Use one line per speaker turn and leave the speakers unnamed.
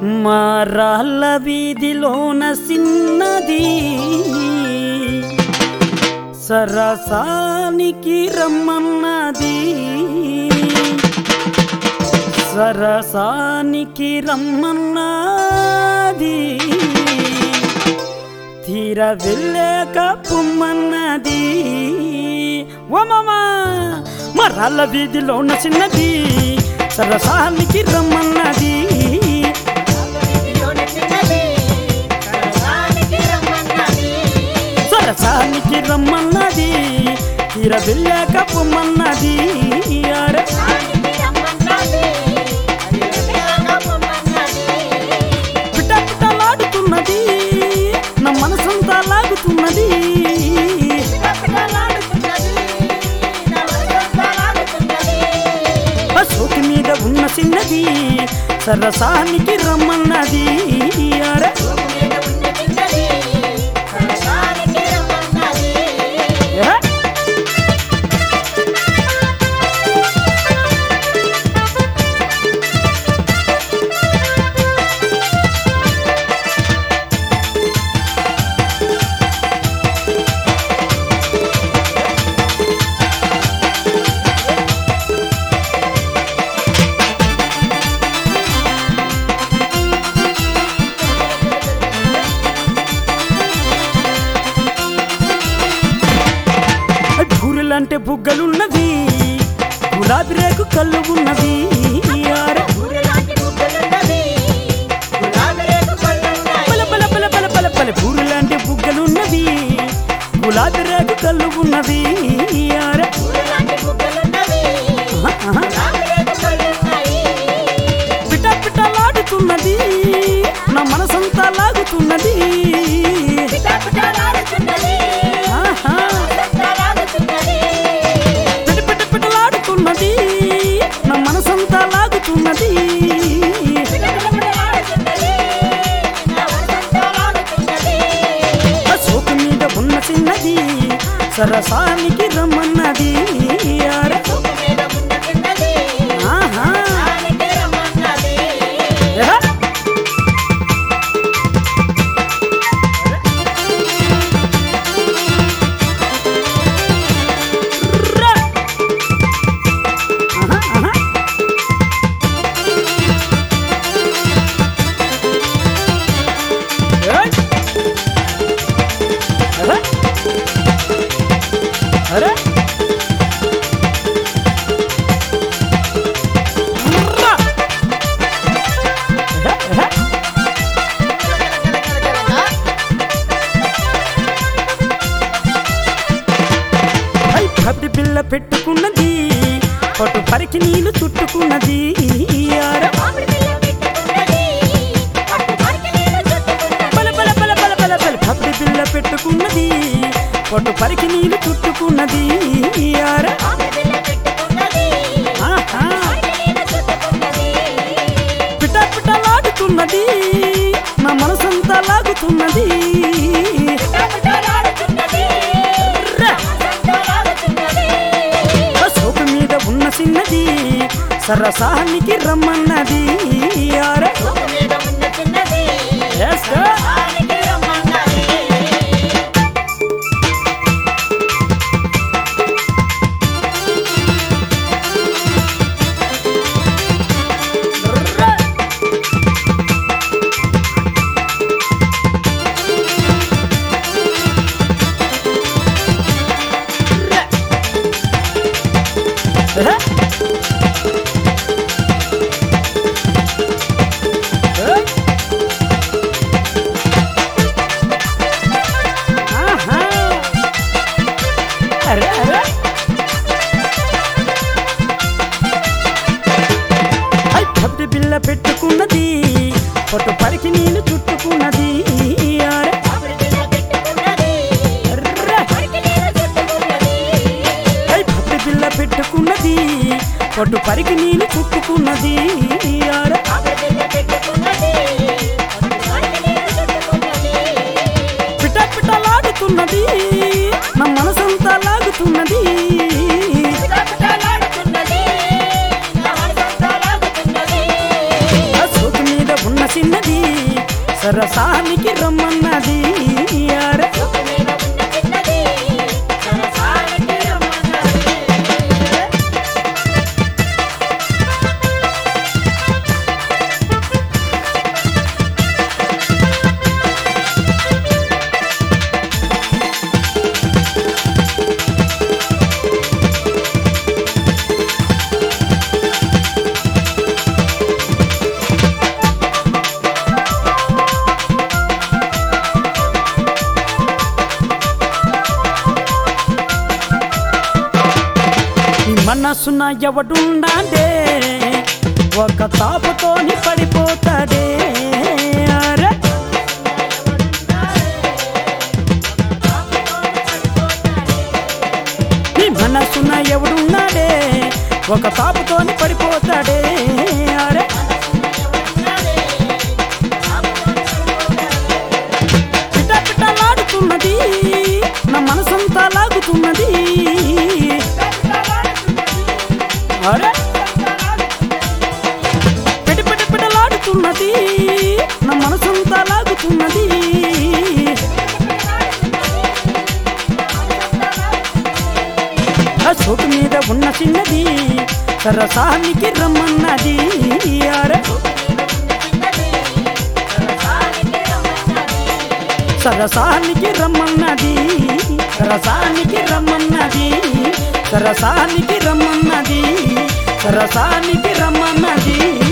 మా రాళ్ళ వీధిలోన సిన్నది సరసానికి రమ్మన్నది సరసానికి రమ్మన్నది తీర వెళ్ళాక పొమ్మన్నది ఓ మామా మా రాళ్ళ వీధిలో ఉన్న చిన్నది సరసానికి రమ్మన్నది సరసానికి రమ్మన్నది తీర వెళ్ళాక పొమ్మన్నది అరే పిట పిటలాడుతున్నది నా మనసంతా లాగుతున్నది ఆ సోకి మీద ఉన్న చిన్నది సరసానికి రమ్మన్నది అరే ఏ? బూరెలంటే బుగ్గలున్నవి గులాబీ రేకు కళ్ళు ఉన్నవి అరే పల పల పల పల పల పల బూరెలాంటి బుగ్గలున్నవి గులాబీ రేకు కళ్ళు ఉన్నవి అరే ఆహా, ఆహా. పిట పిటలాడుతున్నది నా మనసంతా లాగుతున్నది ఆహా. పిట పిట పిటలాడుతున్నది నా మనసంతా లాగుతున్నది ఆ సోకు మీద ఉన్న చిన్నది సరసానికి రమ్మన్నది అరే ఆహా ఏ? రా. ఆహా, ఆహా. ఏయ్. అరే. అరే. రా. ఎహె, ఎహె. ఐ కబడి పిల్ల పెట్టుకున్నది పట్టు పరికి నీళ్లు చుట్టుకున్నది అరే. బల బల బల బల బల బల కబడి పిల్ల పెట్టుకున్నది పట్టు పరికి నీళ్లు చుట్టుకున్నది అరే. ఆహా. పిట పిటలాడుతున్నది నా మనసంతా లాగుతున్నది రా. ఆ సోపు మీద ఉన్న చిన్నది సరసానికి రమ్మన్నది అరే Yes, sir. రా. రా. ఏయ్. ఆహా. అరే అరే ఐ పత్తి బిల్ల పెట్టుకున్నది పట్టు పరికి నీళ్ళు చుట్టుకున్నది అరే అర్రే. ఐ పత్తి బిల్ల పెట్టుకున్నది పట్టు పరికి నీళ్ళు చుట్టుకున్నది అరే పిట పిటలాడుతున్నది నా మనసంతా లాగుతున్నది ఆ సోకు మీద ఉన్న చిన్నది సరసానికి రమ్మన్నది అరే
సోకు మీద ఉన్న చిన్నది సరసానికి రమ్మన్నది
ఈ మనసున ఎవడుండాడే ఒక తాపుతోని పడిపోతాడే అరే నీ మనసున ఎవడున్నాడే ఒక తాపుతోని పడిపోతాడే అరే పిట పిటలాడుతున్నది నా మనసంతా లాగుతున్నది అరే పిట పిట పిటలాడుతున్నది నా మనసంతా లాగుతున్నది ఆ చోటు మీద ఉన్న చిన్నది సరసానికి రమ్మన్నది అరే సరసానికి రమ్మన్నది సరసానికి రమ్మన్నది సరసానికి రమ్మన్నది సరసానికి రమ్మన్నది